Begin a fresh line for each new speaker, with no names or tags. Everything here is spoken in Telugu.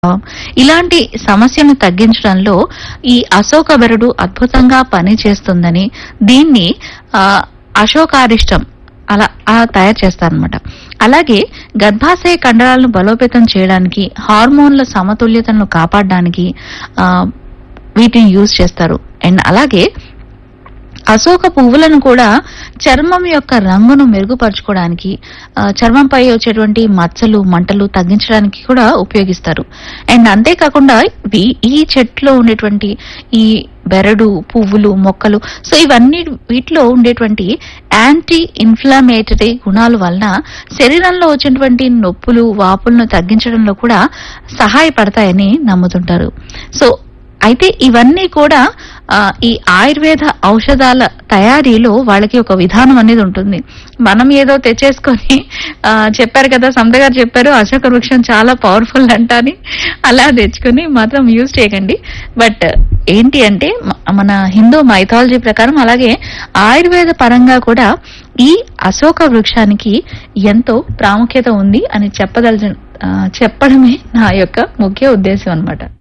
ఇలాంటి సమస్యను తగ్గించడంలో ఈ అశోక బెరడు అద్భుతంగా పనిచేస్తుందని దీన్ని ఆ, అశోకారిష్టం అలా అలా తయారు చేస్తారనమాట అలాగే గర్భాశయ కండరాలను బలోపేతం చేయడానికి హార్మోన్ల సమతుల్యతను కాపాడడానికి ఆ, వీటిని యూజ్ చేస్తారు అండ్ అలాగే అశోక పువ్వులను కూడా చర్మం యొక్క రంగును మెరుగుపరచుకోవడానికి ఆ, చర్మంపై వచ్చేటువంటి మచ్చలు మంటలు తగ్గించడానికి కూడా ఉపయోగిస్తారు అండ్ అంతేకాకుండా వీ- ఈ చెట్లో ఉండేటువంటి ఈ బెరడు పువ్వులు మొక్కలు సో ఇవన్నీ వీటిలో ఉండేటువంటి యాంటీ ఇన్ఫ్లమేటరీ గుణాల వలన శరీరంలో వచ్చేటువంటి నొప్పులు వాపులను తగ్గించడంలో కూడా సహాయపడతాయని నమ్ముతుంటారు సో అయితే ఇవన్నీ కూడా ఆ, ఈ ఆయుర్వేద ఔషధాల తయారీలో వాళ్ళకి ఒక విధానం అనేది ఉంటుంది మనం ఏదో తెచ్చేసుకొని ఆ, చెప్పారు కదా సంత గారు చెప్పారు అశోక వృక్షం చాలా పవర్ఫుల్ అంట అని అలా తెచ్చుకొని మాత్రం యూజ్ చేయకండి బట్ ఏంటి అంటే మ- మన హిందూ మైథాలజీ ప్రకారం అలాగే ఆయుర్వేద పరంగా కూడా ఈ అశోక వృక్షానికి ఎంతో ప్రాముఖ్యత ఉంది అని చెప్పదల చెప్పడమే నా యొక్క ముఖ్య ఉద్దేశం అన్నమాట